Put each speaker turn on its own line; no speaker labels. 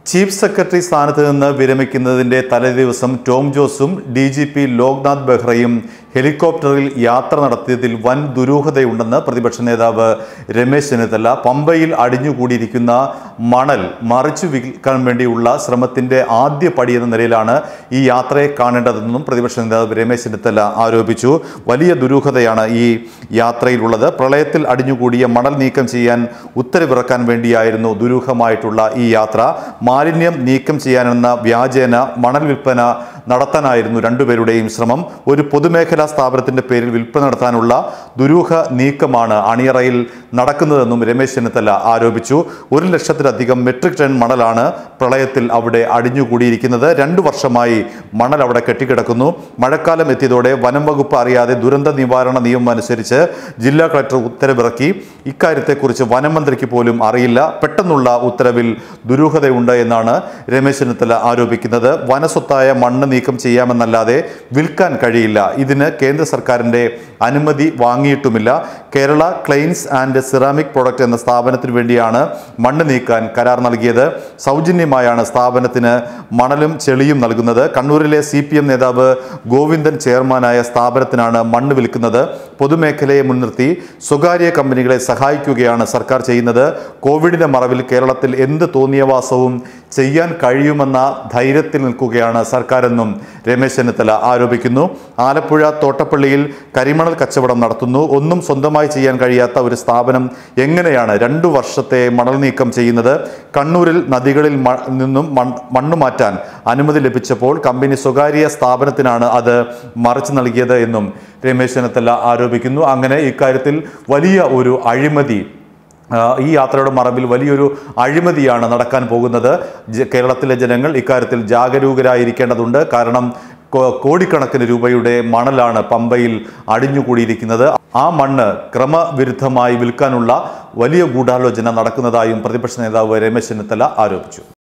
chief secretary സ്ഥാനത്ത് നിന്ന് വിരമിക്കുന്നതിന്റെ തലേദിവസം ടോം ജോസും ഡി ജി പി ലോക്നാഥ് ബെഹ്റയും ഹെലികോപ്റ്ററിൽ യാത്ര നടത്തിയതിൽ വൻ ദുരൂഹതയുണ്ടെന്ന് പ്രതിപക്ഷ നേതാവ് രമേശ് ചെന്നിത്തല പമ്പയിൽ അടിഞ്ഞുകൂടിയിരിക്കുന്ന മണൽ മറിച്ചു വിൽക്കാൻ വേണ്ടിയുള്ള ശ്രമത്തിന്റെ ആദ്യ പടി എന്ന നിലയിലാണ് ഈ യാത്രയെ കാണേണ്ടതെന്നും പ്രതിപക്ഷ നേതാവ് രമേശ് ചെന്നിത്തല ആരോപിച്ചു വലിയ ദുരൂഹതയാണ് ഈ യാത്രയിലുള്ളത് പ്രളയത്തിൽ അടിഞ്ഞുകൂടിയ മണൽ നീക്കം ചെയ്യാൻ ഉത്തരവിറക്കാൻ വേണ്ടിയായിരുന്നു ദുരൂഹമായിട്ടുള്ള ഈ യാത്ര മാലിന്യം നീക്കം ചെയ്യാനെന്ന വ്യാജേന മണൽ വിൽപ്പന നടത്താനായിരുന്നു രണ്ടുപേരുടെയും ശ്രമം ഒരു പൊതുമേഖലാ സ്ഥാപനത്തിന്റെ പേരിൽ വിൽപ്പന നടത്താനുള്ള ദുരൂഹ നീക്കമാണ് അണിയറയിൽ നടക്കുന്നതെന്നും രമേശ് ചെന്നിത്തല ആരോപിച്ചു ഒരു ലക്ഷത്തിലധികം മെട്രിക് ടൺ മണലാണ് പ്രളയത്തിൽ അവിടെ അടിഞ്ഞുകൂടിയിരിക്കുന്നത് രണ്ടു വർഷമായി മണൽ അവിടെ കെട്ടിക്കിടക്കുന്നു മഴക്കാലം എത്തിയതോടെ വനം വകുപ്പ് അറിയാതെ ദുരന്ത നിവാരണ നിയമം അനുസരിച്ച് ജില്ലാ കളക്ടർ ഉത്തരവിറക്കി ഇക്കാര്യത്തെക്കുറിച്ച് വനം മന്ത്രിക്ക് പോലും അറിയില്ല പെട്ടെന്നുള്ള ഉത്തരവിൽ ദുരൂഹതയുണ്ട് എന്നാണ് രമേശ് ചെന്നിത്തല ആരോപിക്കുന്നത് വനസ്വത്തായ മണ്ണ് നീക്കം ചെയ്യാമെന്നല്ലാതെ വിൽക്കാൻ കഴിയില്ല ഇതിന് കേന്ദ്ര സർക്കാരിന്റെ അനുമതി വാങ്ങിയിട്ടുമില്ല Kerala clays and ceramic product എന്ന സ്ഥാപനത്തിന് വേണ്ടിയാണ് മണ്ണ് നീക്കാൻ കരാർ നൽകിയത് സൗജന്യമായാണ് സ്ഥാപനത്തിന് മണലും ചെളിയും നൽകുന്നത് കണ്ണൂരിലെ സി പി എം നേതാവ് ഗോവിന്ദൻ ചെയർമാനായ സ്ഥാപനത്തിനാണ് മണ്ണ് വിൽക്കുന്നത് പൊതുമേഖലയെ മുൻനിർത്തി സ്വകാര്യ കമ്പനികളെ സഹായിക്കുകയാണ് സർക്കാർ ചെയ്യുന്നത് കോവിഡിന്റെ മറവിൽ കേരളത്തിൽ എന്ത് തോന്നിയവാസവും ചെയ്യാൻ കഴിയുമെന്ന ധൈര്യത്തിൽ നിൽക്കുകയാണ് സർക്കാരെന്നും രമേശ് ചെന്നിത്തല ആരോപിക്കുന്നു ആലപ്പുഴ തോട്ടപ്പള്ളിയിൽ കരിമണൽ കച്ചവടം നടത്തുന്നു ഒന്നും സ്വന്തമായി ചെയ്യാൻ കഴിയാത്ത ഒരു സ്ഥാപനം എങ്ങനെയാണ് രണ്ടു വർഷത്തെ മണൽ നീക്കം ചെയ്യുന്നത് കണ്ണൂരിൽ നദികളിൽ മ- നിന്നും മൺ- മണ്ണ് മാറ്റാൻ അനുമതി ലഭിച്ചപ്പോൾ കമ്പനി സ്വകാര്യ സ്ഥാപനത്തിനാണ് അത് മറിച്ചു നൽകിയത് എന്നും രമേശ് ചെന്നിത്തല ആരോപിക്കുന്നു അങ്ങനെ ഇക്കാര്യത്തിൽ വലിയ ഒരു അഴിമതി ആ, ഈ യാത്രയുടെ മറവിൽ വലിയൊരു അഴിമതിയാണ് നടക്കാൻ പോകുന്നത് ജ- കേരളത്തിലെ ജനങ്ങൾ ഇക്കാര്യത്തിൽ ജാഗരൂകരായിരിക്കേണ്ടതുണ്ട് കാരണം കോ- കോടിക്കണക്കിന് രൂപയുടെ മണലാണ് പമ്പയിൽ അടിഞ്ഞുകൂടിയിരിക്കുന്നത് ആ മണ്ണ് ക്രമവിരുദ്ധമായി വിൽക്കാനുള്ള വലിയ ഗൂഢാലോചന നടക്കുന്നതായും പ്രതിപക്ഷ നേതാവ് രമേശ് ചെന്നിത്തല ആരോപിച്ചു